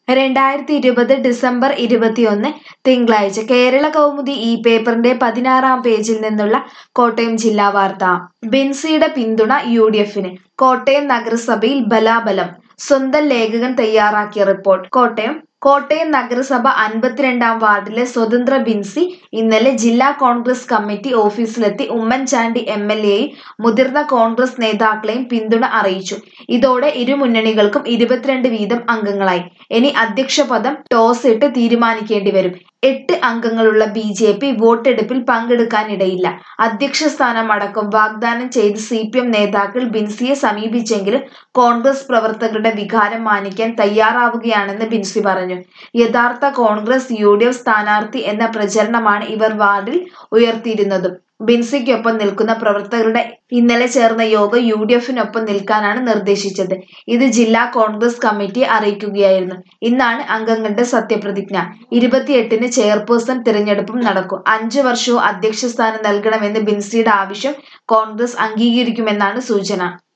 രണ്ടായിരത്തി ഇരുപത് ഡിസംബർ ഇരുപത്തിയൊന്ന് തിങ്കളാഴ്ച കേരള കൗമുദി ഈ പേപ്പറിന്റെ പതിനാറാം പേജിൽ നിന്നുള്ള കോട്ടയം ജില്ലാ വാർത്ത ബിൻസിയുടെ പിന്തുണ യു ഡി എഫിന് കോട്ടയം നഗരസഭയിൽ ബലാബലം സ്വന്തം ലേഖകൻ തയ്യാറാക്കിയ റിപ്പോർട്ട് കോട്ടയം കോട്ടയം നഗരസഭ അൻപത്തിരണ്ടാം വാർഡിലെ സ്വതന്ത്ര ബിൻസി ഇന്നലെ ജില്ലാ കോൺഗ്രസ് കമ്മിറ്റി ഓഫീസിലെത്തി ഉമ്മൻചാണ്ടി എം എൽ എയും മുതിർന്ന കോൺഗ്രസ് നേതാക്കളെയും പിന്തുണ അറിയിച്ചു ഇതോടെ ഇരു മുന്നണികൾക്കും ഇരുപത്തിരണ്ട് വീതം അംഗങ്ങളായി ഇനി അധ്യക്ഷ പദം ടോസ് ഇട്ട് തീരുമാനിക്കേണ്ടി വരും എട്ട് അംഗങ്ങളുള്ള ബി ജെ പി വോട്ടെടുപ്പിൽ പങ്കെടുക്കാനിടയില്ല അധ്യക്ഷ സ്ഥാനം അടക്കം വാഗ്ദാനം ചെയ്ത് സി പി എം നേതാക്കൾ ബിൻസിയെ സമീപിച്ചെങ്കിലും കോൺഗ്രസ് പ്രവർത്തകരുടെ വികാരം മാനിക്കാൻ തയ്യാറാവുകയാണെന്ന് ബിൻസി പറഞ്ഞു യഥാർത്ഥ കോൺഗ്രസ് യു ഡി എഫ് സ്ഥാനാർത്ഥി എന്ന പ്രചരണമാണ് ഇവർ വാർഡിൽ ഉയർത്തിയിരുന്നതും ബിൻസിക്കൊപ്പം നിൽക്കുന്ന പ്രവർത്തകരുടെ ഇന്നലെ ചേർന്ന യോഗം യു ഡി എഫിനൊപ്പം നിൽക്കാനാണ് നിർദ്ദേശിച്ചത് ഇത് ജില്ലാ കോൺഗ്രസ് കമ്മിറ്റിയെ അറിയിക്കുകയായിരുന്നു ഇന്നാണ് അംഗങ്ങളുടെ സത്യപ്രതിജ്ഞ ഇരുപത്തിയെട്ടിന് ചെയർപേഴ്സൺ തിരഞ്ഞെടുപ്പും നടക്കും അഞ്ചു വർഷവും അധ്യക്ഷ സ്ഥാനം നൽകണമെന്ന് ബിൻസിയുടെ ആവശ്യം കോൺഗ്രസ് അംഗീകരിക്കുമെന്നാണ് സൂചന